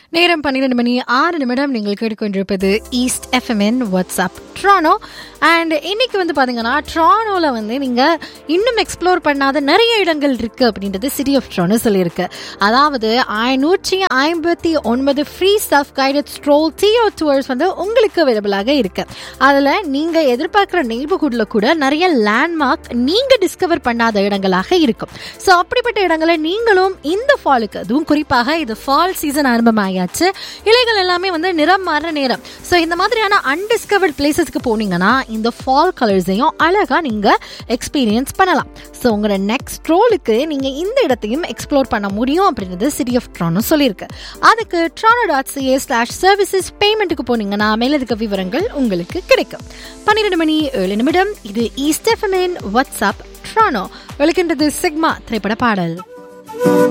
நேரம் பன்னிரெண்டு மணி ஆறு நிமிடம் நீங்கள் கேட்டுக்கொண்டிருப்பது ஈஸ்ட் எஃப்எம்என் வாட்ஸ்அப் ட்ரானோ அண்ட் இன்னைக்கு வந்து பாத்தீங்கன்னா ட்ரானோல வந்து நீங்க இன்னும் எக்ஸ்ப்ளோர் பண்ணாத நிறைய இடங்கள் இருக்கு அப்படின்றது சிட்டி ஆஃப் ட்ரானோ சொல்லியிருக்கு அதாவது நூற்றி ஐம்பத்தி ஒன்பது ஃப்ரீ செல்ஃப் கைடட் ஸ்ட்ரோல் டிஓ டூர்ஸ் வந்து உங்களுக்கு அவைலபிளாக இருக்கு அதுல நீங்க எதிர்பார்க்குற நெய்பர்ஹுட்ல கூட நிறைய லேண்ட்மார்க் நீங்க டிஸ்கவர் பண்ணாத இடங்களாக இருக்கும் ஸோ அப்படிப்பட்ட இடங்களை நீங்களும் இந்த ஃபாலுக்கு அதுவும் குறிப்பாக இது ஃபால் சீசன் ஆரம்பமாயாச்சு இலைகள் எல்லாமே வந்து நிறம் மாற நேரம் ஸோ இந்த மாதிரியான அன்டிஸ்கவர்ட் பிளேசஸ்க்கு போனீங்கன்னா இந்த ஃபால் கலர்ஸையும் அழகா நீங்க எக்ஸ்பீரியன்ஸ் பண்ணலாம் ஸோ உங்களோட நெக்ஸ்ட் ரோலுக்கு நீங்க இந்த இடத்தையும் எக்ஸ்ப்ளோர் பண்ண முடியும் அப்படின்றது சிட்டி ஆஃப் ட்ரானோ சொல்லியிருக்கு அதுக்கு Toronto dot CA slash services பேமெண்ட்டுக்கு போனீங்கன்னா மேலதிக விவரங்கள் உங்களுக்கு கிடைக்கும் பன்னிரெண்டு மணி ஏழு நிமிடம் இது ஈஸ்ட் எஃப்எம்என் வாட்ஸ்அப் ட்ரானோ விளக்கின்றது சிக்மா திரைப்பட பாடல்